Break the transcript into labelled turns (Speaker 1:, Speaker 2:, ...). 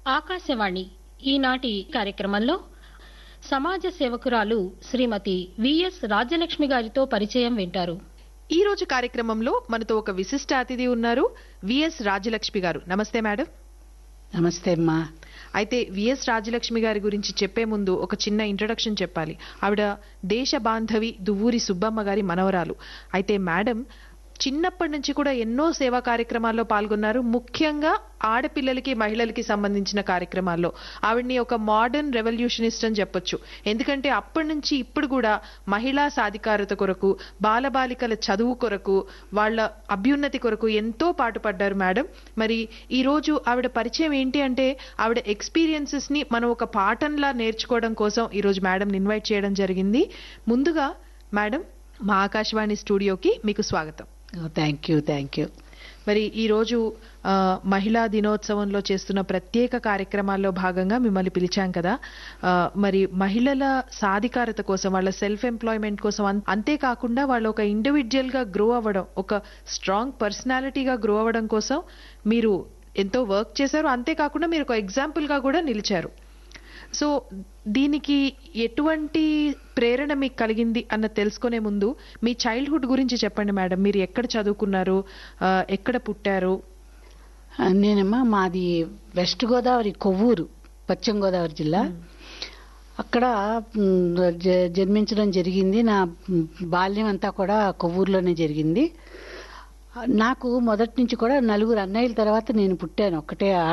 Speaker 1: ఆకాశవాణి ఈనాటి కార్యక్రమంలో సమాజ సేవకురాలు శ్రీమతి విఎస్ రాజ్యలక్ష్మి గారితో పరిచయం వింటారు
Speaker 2: ఈ రోజు కార్యక్రమంలో మనతో ఒక విశిష్ట అతిథి ఉన్నారు విఎస్ రాజలక్ష్మి గారు నమస్తే మేడం
Speaker 3: నమస్తే అమ్మా
Speaker 2: అయితే విఎస్ రాజలక్ష్మి గారి గురించి చెప్పే ముందు ఒక చిన్న ఇంట్రడక్షన్ చెప్పాలి ఆవిడ దేశ బాంధవి దువ్వూరి సుబ్బమ్మ గారి మనవరాలు అయితే మేడం చిన్నప్పటి నుంచి కూడా ఎన్నో సేవా కార్యక్రమాల్లో పాల్గొన్నారు ముఖ్యంగా ఆడపిల్లలకి మహిళలకి సంబంధించిన కార్యక్రమాల్లో ఆవిడ్ని ఒక మోడర్న్ రెవల్యూషనిస్ట్ అని చెప్పొచ్చు ఎందుకంటే అప్పటి నుంచి ఇప్పుడు కూడా మహిళా సాధికారత కొరకు బాలబాలికల చదువు కొరకు వాళ్ళ అభ్యున్నతి కొరకు ఎంతో పాటుపడ్డారు మేడం మరి ఈ రోజు ఆవిడ పరిచయం ఏంటి అంటే ఆవిడ ఎక్స్పీరియన్సెస్ ని మనం ఒక పాఠంలా నేర్చుకోవడం కోసం ఈ రోజు మేడం ఇన్వైట్ చేయడం జరిగింది ముందుగా మేడం మా ఆకాశవాణి స్టూడియోకి మీకు స్వాగతం
Speaker 3: థ్యాంక్ యూ థ్యాంక్ యూ
Speaker 2: మరి ఈ రోజు ఆ, మహిళా దినోత్సవంలో చేస్తున్న ప్రత్యేక కార్యక్రమాల్లో భాగంగా మిమ్మల్ని పిలిచాం కదా ఆ, మరి మహిళల సాధికారత కోసం వాళ్ళ సెల్ఫ్ ఎంప్లాయ్మెంట్ కోసం అన్- అంతేకాకుండా వాళ్ళు ఒక ఇండివిజువల్ గా గ్రో అవ్వడం ఒక స్ట్రాంగ్ పర్సనాలిటీగా గ్రో అవ్వడం కోసం మీరు ఎంతో వర్క్ చేశారు అంతేకాకుండా మీరు ఒక ఎగ్జాంపుల్ గా కూడా నిలిచారు సో దీనికి ఎటువంటి ప్రేరణ మీకు కలిగింది అన్న తెలుసుకునే ముందు మీ చైల్డ్హుడ్ గురించి చెప్పండి మేడం మీరు ఎక్కడ చదువుకున్నారు ఆ, ఎక్కడ పుట్టారు
Speaker 3: ఆ, నేనమ్మా మాది వెస్ట్ గోదావరి కొవ్వూరు పశ్చిమ గోదావరి జిల్లా అక్కడ మ్, జ- జన్మించడం జరిగింది నా మ్, బాల్యం అంతా కూడా కొవ్వూరులోనే జరిగింది నాకు మొదటి నుంచి కూడా నలుగురు అన్నయ్యల తర్వాత నేను పుట్టాను ఒక్కటే